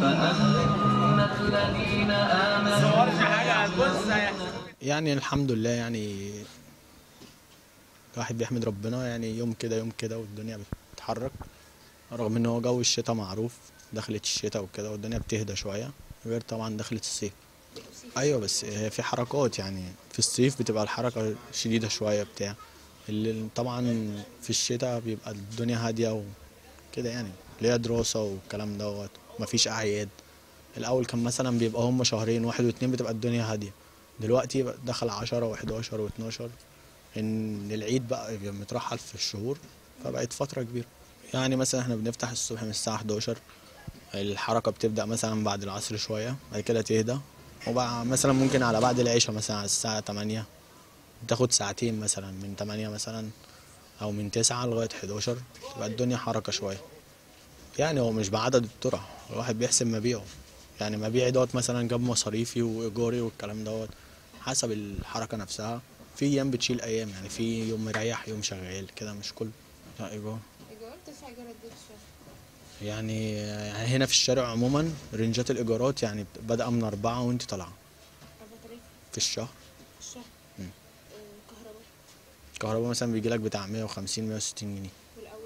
يعني الحمد لله يعني الواحد بيحمد ربنا يعني يوم كده يوم كده والدنيا بتتحرك رغم ان هو جو الشتاء معروف دخلت الشتاء وكده والدنيا بتهدى شوية غير طبعا دخلت الصيف ايوه بس هي في حركات يعني في الصيف بتبقى الحركة شديدة شوية بتاع اللي طبعا في الشتاء بيبقى الدنيا هادية وكده يعني اللي هي دراسة والكلام دوت مفيش أعياد الأول كان مثلا بيبقى هم شهرين واحد واتنين بتبقى الدنيا هادية دلوقتي بقى دخل عشرة وحداشر واتناشر إن العيد بقى بيبقى مترحل في الشهور فبقت فترة كبيرة يعني مثلا احنا بنفتح الصبح من الساعة 11 الحركة بتبدأ مثلا بعد العصر شوية بعد كده تهدى وبقى مثلا ممكن على بعد العشاء مثلا على الساعة 8 بتاخد ساعتين مثلا من 8 مثلا أو من 9 لغاية 11 تبقى الدنيا حركة شوية يعني هو مش بعدد الطرح الواحد بيحسب مبيعه يعني مبيعي دوت مثلا جاب مصاريفي وإيجاري والكلام دوت حسب الحركة نفسها في أيام بتشيل أيام يعني في يوم مريح يوم شغال كده مش كله لا إيجار ايجار تدفع ايجار قد ايه في الشهر؟ يعني يعني هنا في الشارع عموما رنجات الإيجارات يعني بادئة من أربعة وأنت طالعة 4000 في الشهر في الشهر مم. آه، كهرباء الكهرباء مثلا بيجي لك بتاع 150 160 جنيه والاول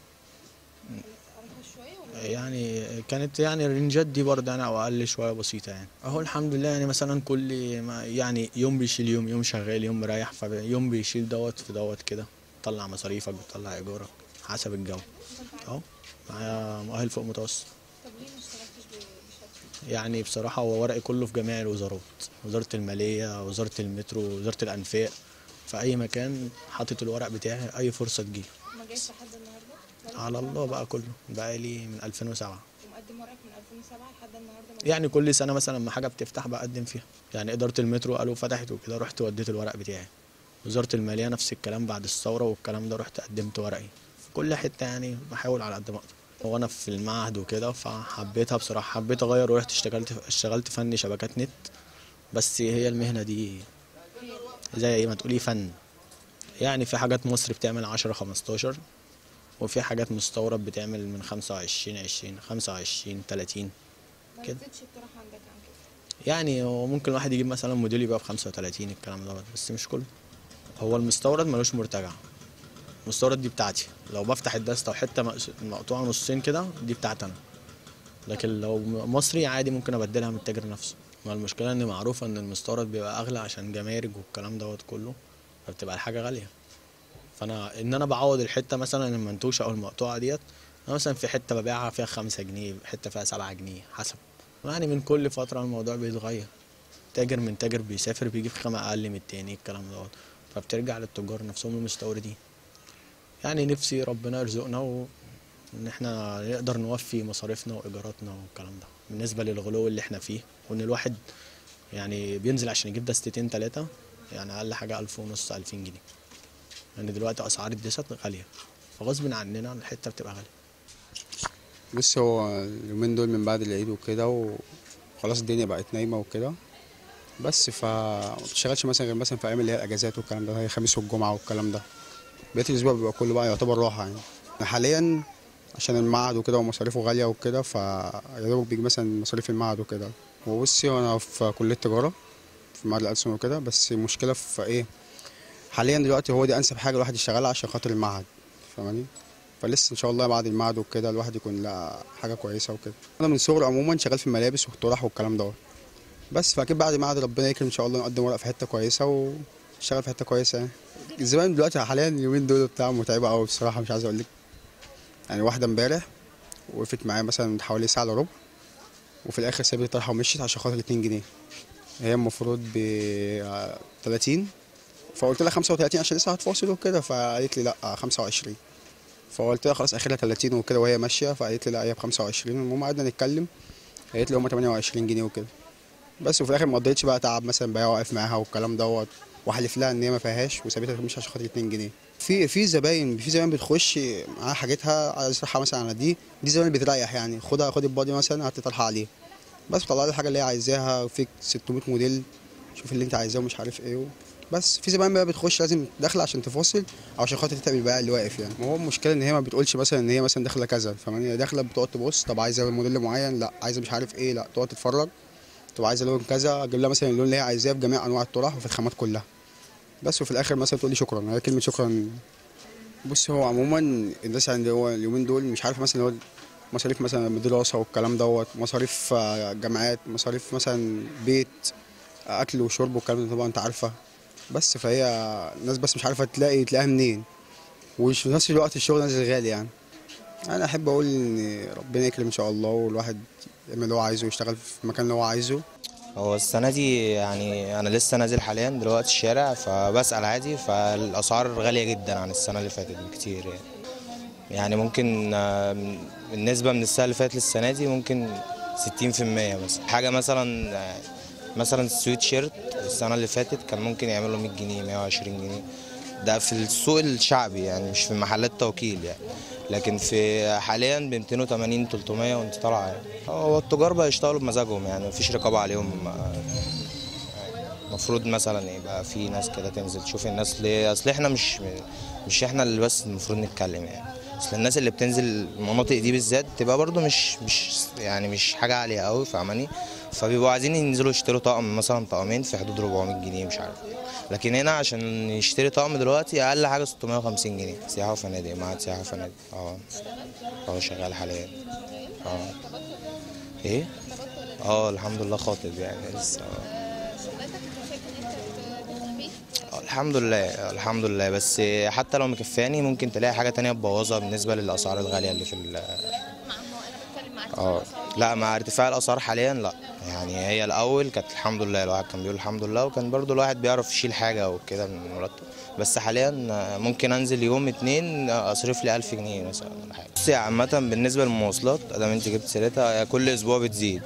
كانت ارخص شويه ولا يعني كانت يعني الرنجات دي برضه يعني او اقل شويه بسيطه يعني اهو الحمد لله يعني مثلا كل ما يعني يوم بيشيل يوم يوم شغال يوم مريح فيوم بيشيل دوت في دوت كده طلع مصاريفك بتطلع ايجارك حسب الجو اهو معايا مؤهل فوق متوسط طب ليه ما اشتغلتش ب- بشهادتك؟ يعني بصراحه هو ورقي كله في جميع الوزارات وزاره الماليه وزاره المترو وزاره الانفاق في اي مكان حاطط الورق بتاعي اي فرصه تجيلي ما جايش لحد النهارده؟ بقالك على سنة الله بقى كله بقى لي من 2007 ومقدم ورقك من 2007 لحد النهارده ما يعني كل سنه مثلا لما حاجه بتفتح بقدم فيها يعني اداره المترو قالوا فتحت وكده رحت وديت الورق بتاعي وزاره الماليه نفس الكلام بعد الثوره والكلام ده رحت قدمت ورقي في كل حته يعني بحاول على قد ما اقدر وانا في المعهد وكده فحبيتها بصراحه حبيت اغير ورحت اشتغلت اشتغلت فني شبكات نت بس هي المهنه دي زي ما تقولي فن يعني في حاجات مصر بتعمل 10 15 وفي حاجات مستورد بتعمل من 25 20 25 30 ما كده. نزلتش الطرح عندك عن كده يعني هو ممكن الواحد يجيب مثلا موديل يبقى ب 35 الكلام دوت بس مش كله هو المستورد ملوش مرتجع المستورد دي بتاعتي لو بفتح الدستة وحته مقس- مقطوعه نصين كده دي بتاعتي انا لكن لو مصري عادي ممكن ابدلها من التاجر نفسه ما المشكله ان معروفه ان المستورد بيبقى اغلى عشان جمارك والكلام دوت كله فبتبقى الحاجه غاليه فانا ان انا بعوض الحته مثلا المنتوشه او المقطوعه ديت انا مثلا في حته ببيعها فيها خمسة جنيه حته فيها سبعة جنيه حسب يعني من كل فتره الموضوع بيتغير تاجر من تاجر بيسافر بيجيب خامة أقل من التاني الكلام دوت فبترجع للتجار نفسهم المستوردين يعني نفسي ربنا يرزقنا وإن احنا نقدر نوفي مصاريفنا وإيجاراتنا والكلام ده بالنسبة للغلو اللي احنا فيه وإن الواحد يعني بينزل عشان يجيب دستتين تلاتة يعني أقل حاجة ألف ونص ألفين جنيه لأن دلوقتي أسعار الدست غالية فغصب عننا الحتة بتبقى غالية بص هو اليومين دول من بعد العيد وكده وخلاص الدنيا بقت نايمة وكده بس فما بتشتغلش مثلا غير مثلا في أيام اللي هي الأجازات والكلام ده هي الخميس والجمعة والكلام ده بقية الأسبوع بيبقى كله بقى يعتبر راحة يعني أنا حاليا عشان المعهد وكده ومصاريفه غالية وكده فيا دوب بيجي مثلا مصاريف المعهد وكده وبصي أنا في كلية تجارة في معهد الألسن وكده بس المشكلة في إيه حاليا دلوقتي هو دي أنسب حاجة الواحد يشتغلها عشان خاطر المعهد فاهماني فلسه ان شاء الله بعد المعهد وكده الواحد يكون لقى حاجه كويسه وكده انا من صغري عموما شغال في الملابس والطرح والكلام دوت بس فاكيد بعد المعهد ربنا يكرم ان شاء الله نقدم ورق في حته كويسه ونشتغل في حته كويسه يعني الزمان دلوقتي حاليا اليومين دول بتاع متعبه قوي بصراحه مش عايز اقول لك يعني واحده امبارح وقفت معايا مثلا حوالي ساعه الا ربع وفي الاخر سابت الطرحه ومشيت عشان خاطر 2 جنيه هي المفروض ب 30 فقلت لها 35 عشان لسه هتفاصل وكده فقالت لي لا 25 فقلت لها خلاص اخرها 30 وكده وهي ماشيه فقالت لي لا هي ب 25 المهم قعدنا نتكلم قالت لي هم 28 جنيه وكده بس وفي الاخر ما قضيتش بقى تعب مثلا بقى واقف معاها والكلام دوت واحلف لها ان هي ما فيهاش وسابتها تمشي عشان خاطر 2 جنيه في في زباين في زباين بتخش معاها حاجتها عايز تطرحها مثلا على دي دي زباين بتريح يعني خدها خد البادي مثلا هات طرحها عليه بس بطلع لها الحاجه اللي هي عايزاها فيك 600 موديل شوف اللي انت عايزاه ومش عارف ايه بس في زبائن بقى بتخش لازم داخله عشان تفاصل او عشان خاطر تتعب البائع اللي واقف يعني ما هو المشكله ان هي ما بتقولش مثلا ان هي مثلا داخله كذا فاهماني هي داخله بتقعد تبص طب عايزه موديل معين لا عايزه مش عارف ايه لا تقعد تتفرج طب عايزه لون كذا اجيب لها مثلا اللون اللي هي عايزاه في جميع انواع الطرح وفي الخامات كلها بس وفي الاخر مثلا تقول لي شكرا هي كلمه شكرا بص هو عموما الناس عند هو اليومين دول مش عارف مثلا هو مصاريف مثلا دراسه والكلام دوت مصاريف آه، جامعات مصاريف مثلا بيت اكل وشرب والكلام ده طبعا انت عارفه بس فهي الناس بس مش عارفه تلاقي تلاقيها منين وفي نفس الوقت الشغل نازل غالي يعني انا احب اقول ان ربنا يكرم ان شاء الله والواحد يعمل اللي هو عايزه ويشتغل في المكان اللي هو عايزه هو السنة دي يعني أنا لسه نازل حاليا دلوقتي الشارع فبسأل عادي فالأسعار غالية جدا عن السنة اللي فاتت بكتير يعني يعني ممكن آه، النسبة من السنة اللي فاتت للسنة دي ممكن 60% مثلا حاجة مثلا آه، مثلا السويت شيرت السنة اللي فاتت كان ممكن يعملوا 100 جنيه 120 جنيه ده في السوق الشعبي يعني مش في محلات توكيل يعني لكن في حاليا ب 280 300 وانت طالعه يعني هو التجار بقى يشتغلوا بمزاجهم يعني مفيش رقابه عليهم المفروض مثلا يبقى في ناس كده تنزل تشوف الناس ليه اصل احنا مش مش احنا اللي بس المفروض نتكلم يعني اصل الناس اللي بتنزل المناطق دي بالذات تبقى برضو مش مش يعني مش حاجه عاليه قوي فاهماني فبيبقوا عايزين ينزلوا يشتروا طقم مثلا طقمين في حدود 400 جنيه مش عارف لكن هنا عشان يشتري طقم دلوقتي اقل حاجه 650 جنيه سياحه وفنادق معاد سياحه وفنادق اه اه شغال حاليا اه ايه اه الحمد لله خاطب يعني لسه آه. شغلتك انت شايف ان انت بتخبيه آه، الحمد لله الحمد لله بس حتى لو مكفاني ممكن تلاقي حاجه تانية تبوظها بالنسبه للاسعار الغاليه اللي في ال- مع انه انا بتكلم معاك في اه الأسعار. لا مع ارتفاع الاسعار حاليا لا يعني هي الاول كانت الحمد لله الواحد كان بيقول الحمد لله وكان برضو الواحد بيعرف يشيل حاجه وكده من المرتب بس حاليا ممكن انزل يوم اتنين اصرف لي 1000 جنيه مثلا ولا حاجه بصي عامه بالنسبه للمواصلات ادام انت جبت سيرتها هي كل اسبوع بتزيد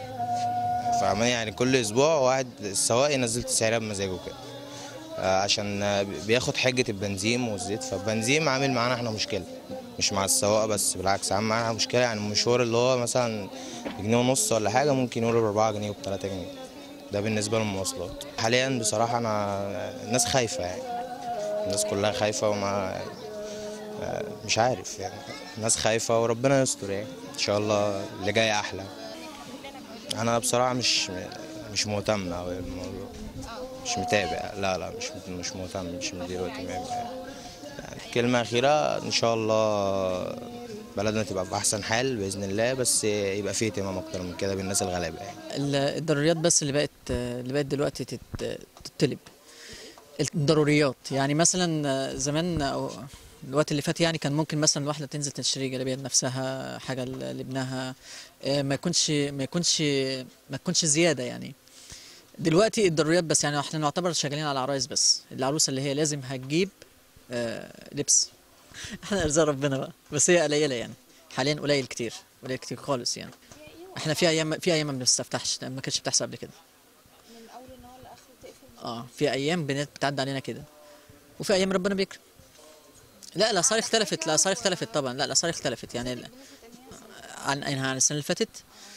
فاهماني يعني كل اسبوع واحد السواق ينزل سعرها بمزاجه كده آه، عشان آه، بياخد حجه البنزين والزيت فالبنزين عامل معانا احنا مشكله مش مع السواق بس بالعكس عامل معانا مشكله يعني المشوار اللي هو مثلا بجنيه ونص ولا حاجه ممكن يقول ب 4 جنيه وب 3 جنيه ده بالنسبه للمواصلات حاليا بصراحه انا الناس خايفه يعني الناس كلها خايفه وما آه، مش عارف يعني الناس خايفه وربنا يستر يعني ان شاء الله اللي جاي احلى انا بصراحه مش مش مهتم قوي بالموضوع مش متابع لا لا مش مش مهتم مش مدير اهتمام يعني كلمة أخيرة إن شاء الله بلدنا تبقى في أحسن حال بإذن الله بس يبقى فيه اهتمام أكتر من كده بالناس الغلابة يعني ال- الضروريات بس اللي بقت اللي بقت دلوقتي تت- تتطلب الضروريات يعني مثلا زمان او الوقت اللي فات يعني كان ممكن مثلا واحده تنزل تشتري جلابيه لنفسها حاجه ل- لابنها آه، ما يكونش ما يكونش ما تكونش زياده يعني دلوقتي الضروريات بس يعني احنا نعتبر شغالين على العرايس بس العروسه اللي هي لازم هتجيب آه، لبس احنا ارزاق ربنا بقى بس هي قليله يعني حاليا قليل كتير قليل كتير خالص يعني احنا في ايام في ايام ما بنستفتحش ما كانتش بتحصل قبل كده من اول النهار لاخره تقفل اه في ايام بنات بتعدي علينا كده وفي ايام ربنا بيكرم لا الاسعار اختلفت الاسعار اختلفت طبعا لا الاسعار اختلفت يعني ال- عن عن السنه اللي فاتت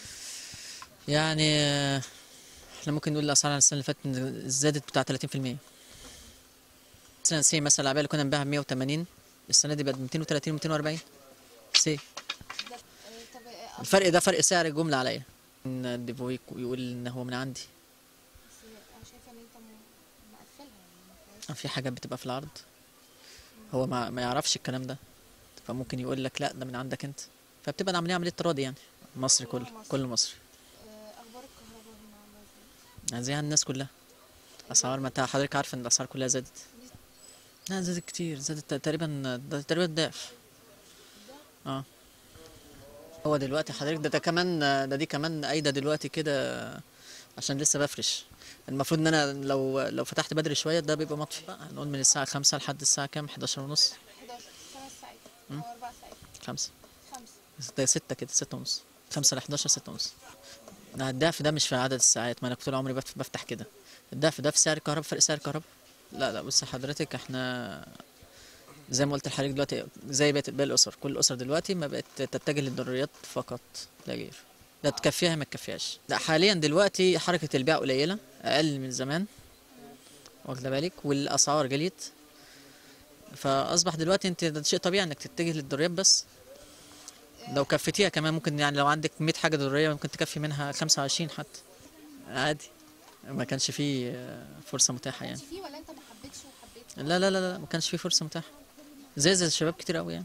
يعني آه، احنا ممكن نقول الاسعار عن السنه اللي فاتت زادت بتاع 30% مثلا سي مثلا العبايه اللي كنا بنبيعها ب 180 السنه دي بقت 230 240 سي آه، طب آه، الفرق ده فرق سعر الجمله عليا ان الديفويك ويقول ان هو من عندي بس انا شايفه ان انت م- مقفلها يعني ما فيهاش في حاجات بتبقى في العرض هو ما, ما يعرفش الكلام ده فممكن يقول لك لا ده من عندك انت فبتبقى العمليه عمليه تراضي يعني مصر كله كل مصر آه، اخبار الكهرباء هنا عامله ازاي يعني زي الناس كلها اسعار ما انت حضرتك عارف ان الاسعار كلها زادت لا زادت كتير زادت تقريبا ده تقريبا الضعف اه هو دلوقتي حضرتك ده, ده كمان ده دي كمان قايده دلوقتي كده عشان لسه بفرش المفروض ان انا لو لو فتحت بدري شويه ده بيبقى مطفي بقى نقول من الساعه 5 لحد الساعه كام 11 ونص 11 خمس ساعات او اربع ساعات 5 خمسه ده 6 كده 6 ونص 5 ل 11 6 ونص ده الضعف ده مش في عدد الساعات ما انا طول عمري بف- بفتح كده الضعف ده في سعر الكهرباء فرق سعر الكهرباء لا لا بص حضرتك احنا زي ما قلت لحضرتك دلوقتي زي بقت باقي الاسر كل الاسر دلوقتي ما بقت تتجه للضروريات فقط لا غير لا تكفيها ما تكفيهاش لا حاليا دلوقتي حركه البيع قليله اقل من زمان واخده بالك والاسعار غليت فاصبح دلوقتي انت ده شيء طبيعي انك تتجه للدوريات بس لو كفتيها كمان ممكن يعني لو عندك 100 حاجه دوريه ممكن تكفي منها 25 حتى عادي ما كانش فيه آه، فرصه متاحه يعني كنت فيه ولا انت ما حبيتش وحبيت لا لا لا لا ما كانش فيه فرصه متاحه زي زي الشباب كتير قوي يعني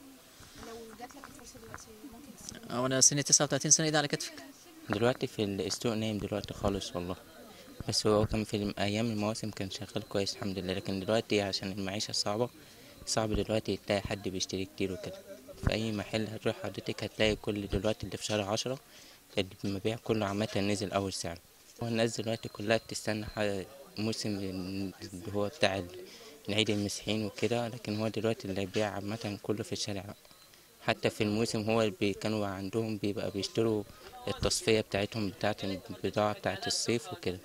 لو جات لك الفرصه دلوقتي ممكن تسيبها او انا سني 39 سنه ايدي على كتفك دلوقتي في السوق نايم دلوقتي خالص والله بس هو كان في الم- ايام المواسم كان شغال كويس الحمد لله لكن دلوقتي عشان المعيشة صعبة صعب دلوقتي تلاقي حد بيشتري كتير وكده في اي محل هتروح حضرتك هتلاقي كل دلوقتي اللي في شهر عشرة المبيع كله عامة نزل اول سعر هو الناس دلوقتي كلها بتستنى ح- موسم اللي هو بتاع ال- العيد المسيحيين وكده لكن هو دلوقتي اللي بيبيع عامة كله في الشارع حتى في الموسم هو بي كانوا عندهم بيبقى بيشتروا التصفية بتاعتهم بتاعت البضاعة بتاعت الصيف وكده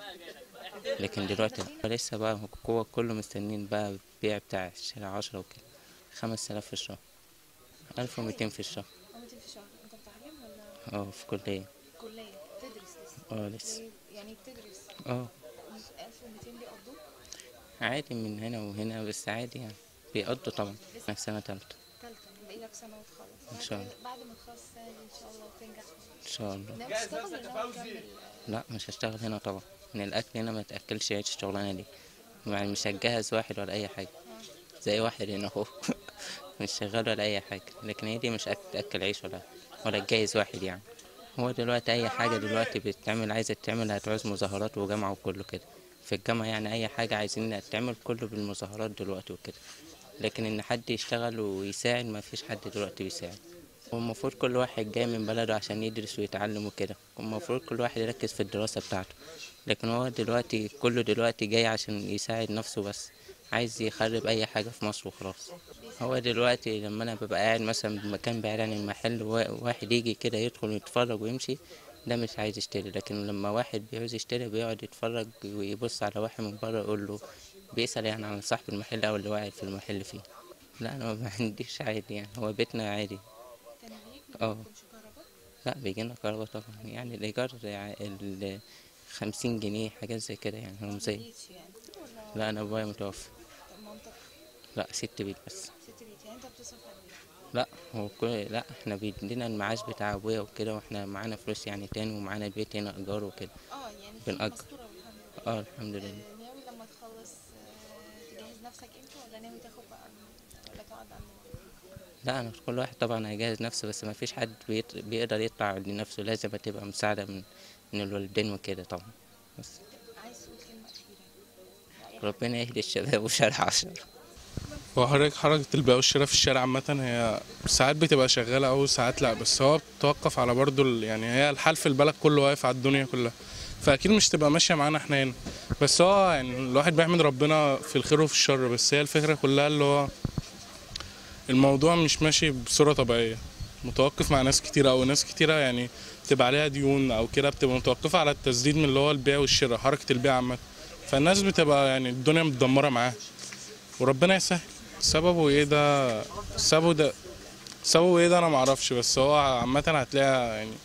لكن دلوقتي لا. لسه بقى هو كله مستنين بقى البيع بتاع الشارع عشرة وكده خمس آلاف في الشهر ألف وميتين في الشهر او انت في شهر انت بتعلم ولا اه في كلية كليه بتدرس لسه اه لسه يعني- يعني بتدرس اه 1200 بيقضوك عادي من هنا وهنا بس عادي يعني بيقضوا طبعا أنا في سنة تالتة تالتة باقي لك سنه وتخلص إن شاء الله. بعد ما تخلص السنه دي ان شاء الله وتنجح إن شاء الله ناوي تشتغل ولا ناوي تكمل لا مش هشتغل هنا طبعا من الأكل هنا ما تأكلش عيش الشغلانة دي يعني مش هتجهز واحد ولا أي حاجة زي واحد هنا أهو مش شغال ولا أي حاجة لكن هي دي مش أك- تأكل عيش ولا ولا تجهز واحد يعني هو دلوقتي أي حاجة دلوقتي بتتعمل عايزة تتعمل هتعوز مظاهرات وجامعة وكله كده في الجامعة يعني أي حاجة عايزين تعمل كله بالمظاهرات دلوقتي وكده لكن إن حد يشتغل ويساعد ما فيش حد دلوقتي بيساعد هو المفروض كل واحد جاي من بلده عشان يدرس ويتعلم وكده المفروض كل واحد يركز في الدراسة بتاعته لكن هو دلوقتي كله دلوقتي جاي عشان يساعد نفسه بس عايز يخرب أي حاجة في مصر وخلاص هو دلوقتي لما أنا ببقى قاعد مثلا بمكان بعيد عن المحل وا- واحد يجي كده يدخل ويتفرج ويمشي ده مش عايز يشتري لكن لما واحد بيعوز يشتري بيقعد يتفرج ويبص على واحد من بره يقول له بيسأل يعني عن صاحب المحل أو اللي قاعد في المحل فيه لا أنا ما عنديش عادي يعني هو بيتنا عادي كان ليك اه مش كهرباء لا بيجينا كهرباء طبعا يعني الإيجار يع- ال خمسين جنيه حاجات زي كده يعني رمزية بيتش يعني ولا لا أنا أبويا متوفى منطقة لا ست بيت بس ست بيت يعني انت بتصرف عليه لا هو كل لا احنا بيدينا المعاش بتاع أبويا وكده واحنا معانا فلوس يعني تاني ومعانا البيت هنا إيجار وكده اه يعني في بنأجر. مستورة والحمد لله اه الحمد لله آه، ناوي لما تخلص آه، تجهز نفسك امتى ولا ناوي تاخد بقى ولا تقعد عند لا أنا كل واحد طبعا هيجهز نفسه بس ما فيش حد بيط- بيقدر يطلع لنفسه لازم تبقى مساعدة من من الوالدين وكده طبعا بس عايز تقول كلمة أخيرة ربنا يهدي الشباب وشارع عشرة وحركة حركة البيع والشراء في الشارع عامة هي ساعات بتبقى شغالة أو ساعات لأ بس هو بتوقف على برضو ال- يعني هي الحال في البلد كله واقف على الدنيا كلها فأكيد مش تبقى ماشية معانا احنا هنا بس هو يعني الواحد بيحمد ربنا في الخير وفي الشر بس هي الفكرة كلها اللي هو الموضوع مش ماشي بصورة طبيعية متوقف مع ناس كتيرة أو ناس كتيرة يعني بتبقى عليها ديون أو كده بتبقى متوقفة على التسديد من اللي هو البيع والشراء حركة البيع عامة فالناس بتبقى يعني الدنيا متدمرة معاها وربنا يسهل سببه ايه ده سببه ده سببه ايه ده انا معرفش بس هو عامة هتلاقيها يعني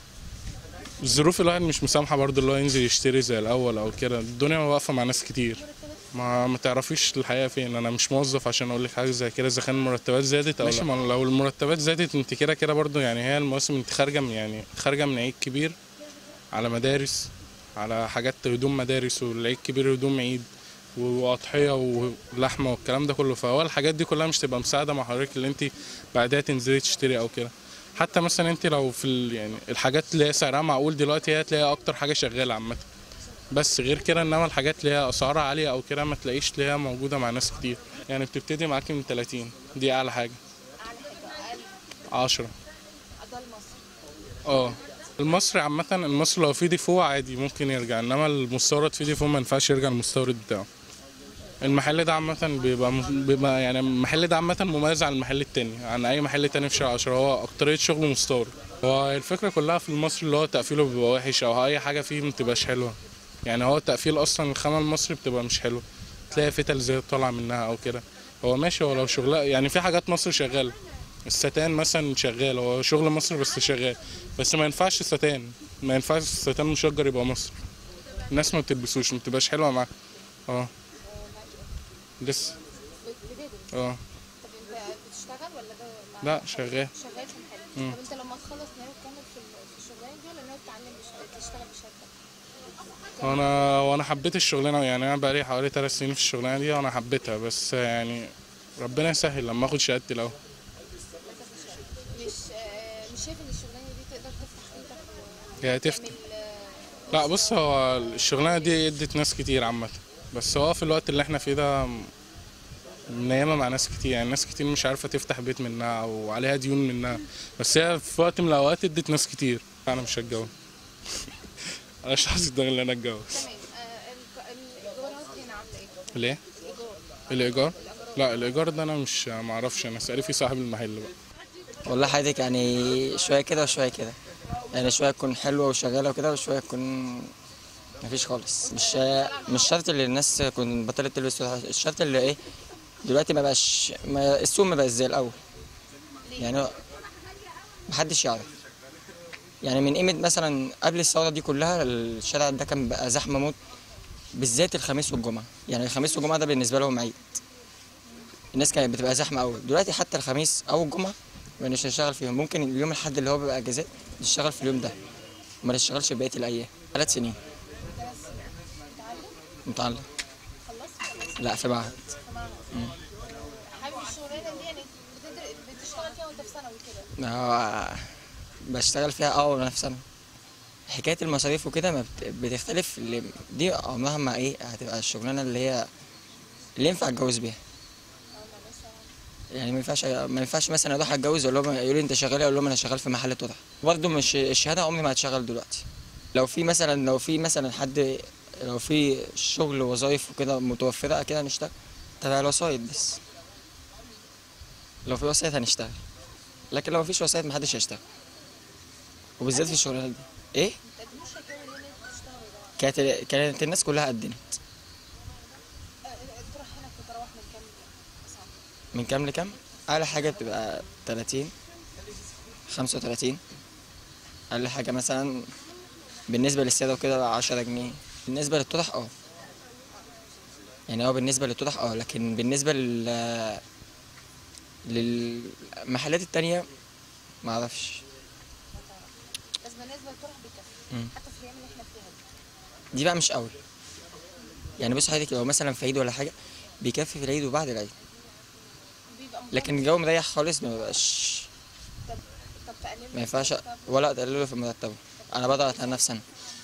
الظروف الواحد مش مسامحة برضه اللي هو ينزل يشتري زي الأول أو كده الدنيا واقفة مع ناس كتير ما ما تعرفيش الحقيقة فين أنا مش موظف عشان أقول لك حاجة زي كده إذا كان المرتبات زادت أو لا ما لو المرتبات زادت أنت كده كده برضه يعني هي المواسم أنت خارجة من يعني خارجة من عيد كبير على مدارس على حاجات هدوم مدارس والعيد كبير هدوم عيد واضحيه ولحمه والكلام ده كله فهو الحاجات دي كلها مش تبقى مساعده مع حضرتك اللي انت بعدها تنزلي تشتري او كده حتى مثلا انت لو في ال يعني الحاجات اللي هي سعرها معقول دلوقتي هي تلاقيها اكتر حاجه شغاله عامه بس غير كده انما الحاجات اللي هي اسعارها عاليه او كده ما تلاقيش اللي هي موجوده مع ناس كتير يعني بتبتدي معاكي من 30 دي اعلى حاجه أعلى حاجة أقل 10 ده المصري اه المصري عامة المصري لو فيه ديفو عادي ممكن يرجع انما المستورد فيه ديفو ما ينفعش يرجع المستورد بتاعه المحل ده عامة بيبقى, بيبقى يعني المحل ده عامة مميز عن المحل التاني عن أي محل تاني في شارع عشرة هو أكترية شغله مستورد هو الفكرة كلها في المصري اللي هو تقفيله بيبقى وحش أو أي حاجة فيه متبقاش حلوة يعني هو التقفيل أصلا الخامة المصري بتبقى مش حلوة تلاقي فتل زي طالعة منها أو كده هو ماشي هو لو شغلها يعني في حاجات مصر شغالة الستان مثلا شغال هو شغل مصر بس شغال بس ما ينفعش الستان ما ينفعش الستان مشجر يبقى مصر الناس ما بتلبسوش ما بتبقاش حلوة معاه اه لسه بتدرس اه طب انت بتشتغل ولا ده مع- لا شغال شغال في محل مم. طب انت لما تخلص ناوي تكمل في ال- في الشغلانه دي ولا ناوي تتعلم بش- تشتغل بشهادتك؟ وانا وانا حبيت الشغلانه يعني انا بقالي حوالي ثلاث سنين في الشغلانه دي وانا حبيتها بس يعني ربنا يسهل لما اخد شهادتي الاول مش آه، مش شايف ان الشغلانه دي تقدر تفتح بيتك هي هتفتح وتعمل آه، لا بص هو الشغلانه دي ادت ناس كتير عامه بس هو في الوقت اللي احنا فيه ده منيمه مع ناس كتير يعني ناس كتير مش عارفه تفتح بيت منها او عليها ديون منها بس هي في وقت من الاوقات ادت ناس كتير انا مش هتجوز انا مش حاسس دماغي ان انا اتجوز تمام آه، الك- الايجارات هنا عامله ايه؟ ليه الايجار الايجار لا الايجار ده انا مش معرفش انا اسالي في صاحب المحل بقى والله حياتك يعني شوية كده وشوية كده يعني شوية تكون حلوة وشغالة وكده وشوية تكون مفيش خالص مش مش شرط اللي الناس تكون بطلت تلبس ولا حاجة، الشرط اللي ايه دلوقتي ما بقاش ما السوق ما بقاش زي الأول يعني محدش يعرف يعني من قيمة مثلا قبل الثورة دي كلها الشارع ده كان بقى زحمة موت بالذات الخميس والجمعة يعني الخميس والجمعة ده بالنسبة لهم عيد الناس كانت بتبقى زحمة أوي دلوقتي حتى الخميس أو الجمعة مش هنشتغل فيهم ممكن اليوم الحد اللي هو بيبقى اجازات نشتغل في اليوم ده وما نشتغلش بقيه الايام ثلاث سنين متعلم خلصت ولا لا في معهد حابب الشغلانه دي يعني بتدر- بتشتغل فيها وانت في ثانوي كده هو بشتغل فيها اه وانا في سنه حكايه المصاريف وكده ما بت- بتختلف اللي دي عمرها ما ايه هتبقى الشغلانه اللي هي اللي ينفع اتجوز بيها يعني ما ينفعش ما ينفعش مثلا اروح اتجوز اقول لهم يقولوا لي انت شغال اقول لهم انا شغال في محل طرح برضه مش الشهاده عمري ما هتشغل دلوقتي لو في مثلا لو في مثلا حد لو في شغل وظايف وكده متوفره كده هنشتغل تبع الوسايط بس لو في وسايط هنشتغل لكن لو مفيش وسايط محدش هيشتغل وبالذات في الشغلانه دي ايه متقدموش شكاوي ان انتوا تشتغلوا ده كانت كانت الناس كلها قدمت آه، الطرح هنا بتتراوح من كام اسعار؟ من كام لكام اعلى حاجه بتبقى 30 35 اقل حاجه مثلا بالنسبه للساده وكده 10 جنيه بالنسبه للطرح اه يعني هو بالنسبه للطرح اه لكن بالنسبه لل للمحلات التانية ما اعرفش بس بالنسبه للطرح بيكفي مم. حتى في الايام اللي احنا فيها دي دي بقى مش قوي يعني بص حضرتك لو مثلا في عيد ولا حاجه بيكفي في العيد وبعد العيد بيبقى مطالب. لكن الجو مريح خالص ما بيبقاش طب طب تقللوا ما ينفعش طب ولا تقلله في مرتبه انا بضغط على نفسي انا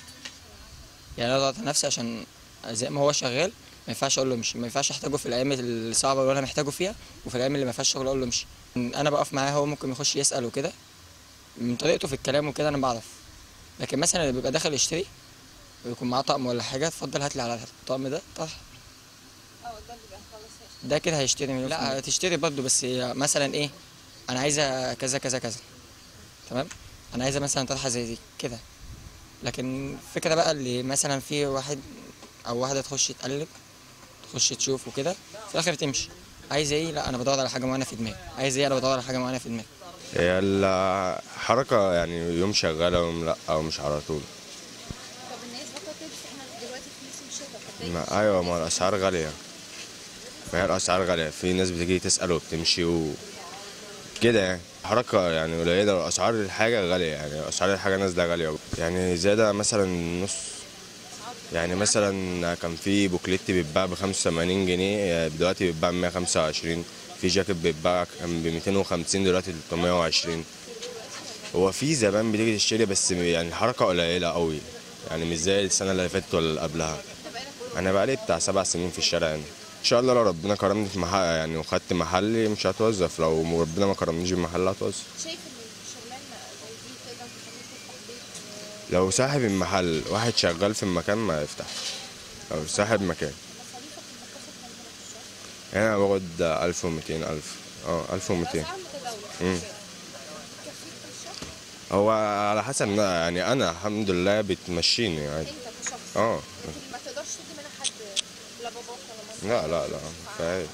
يعني انا بضغط على نفسي عشان زي ما هو شغال ما ينفعش اقول له امشي ما ينفعش احتاجه في الايام الصعبه اللي انا محتاجه فيها وفي الايام اللي ما فيهاش شغل اقول له امشي انا بقف معاه هو ممكن يخش يسال وكده من طريقته في الكلام وكده انا بعرف لكن مثلا اللي بيبقى داخل يشتري ويكون معاه طقم ولا حاجه اتفضل هات لي على الطقم ده طرح اه ده اللي بقى خلاص هيشتغل. ده كده هيشتري مليون لا هتشتري برضه بس هي مثلا ايه انا عايزه كذا كذا كذا تمام انا عايزه مثلا طرحه زي دي كده لكن الفكره بقى اللي مثلا في واحد او واحده تخش تقلب تخش تشوف وكده في الاخر تمشي عايزه ايه لا انا بدور على حاجه معينه في دماغي عايزه ايه انا بدور على حاجه معينه في دماغي هي الحركة يعني يوم شغالة ويوم لأ أو مش على طول طب الناس بطلت تلبس احنا دلوقتي في موسم الشتاء فبداية ما أيوة ما الأسعار غالية فهي الأسعار غالية في ناس بتيجي تسأل وبتمشي و كده يعني حركة يعني قليلة وأسعار الحاجة غالية يعني أسعار الحاجة نازلة غالية يعني زيادة مثلا نص يعني مثلا كان في بوكليت بيتباع ب 85 جنيه دلوقتي بيتباع ب 125 في جاكيت بيتباع كان ب 250 دلوقتي 320 هو في زمان بتيجي تشتري بس يعني الحركة قليلة قوي يعني مش زي السنة اللي فاتت ولا اللي قبلها أنا بقالي بتاع سبع سنين في الشارع يعني إن شاء الله لو ربنا كرمني في محل يعني وخدت محلي مش هتوظف لو ربنا ما كرمنيش بمحل هتوظف شايف ان الشغلانه زي دي تقدر تخليك تفتح بيت لو صاحب المحل واحد شغال في المكان ما يفتحش لو صاحب مكان مصاريفك انت بتاخد كام هنا في الشهر؟ يعني أنا باخد 1200 ألف اه 1200 اسعار متداوله مم. تكفيك في الشهر هو على حسب يعني أنا الحمد لله بتمشيني عادي انت كشخص اه لكن ما تقدرش تدي منها حد لا باباك ولا مامتك لا لا لا مفيهاش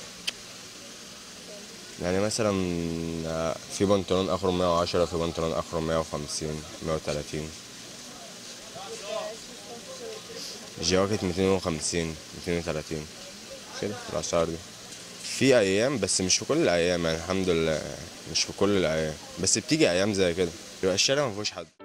يعني مثلا آه، في بنطلون اخره 110 في بنطلون اخره 150 130 جواكت 250 230 كده الاسعار دي في ايام بس مش في كل الايام يعني الحمد لله مش في كل الايام بس بتيجي ايام زي كده يبقى الشارع ما فيهوش حد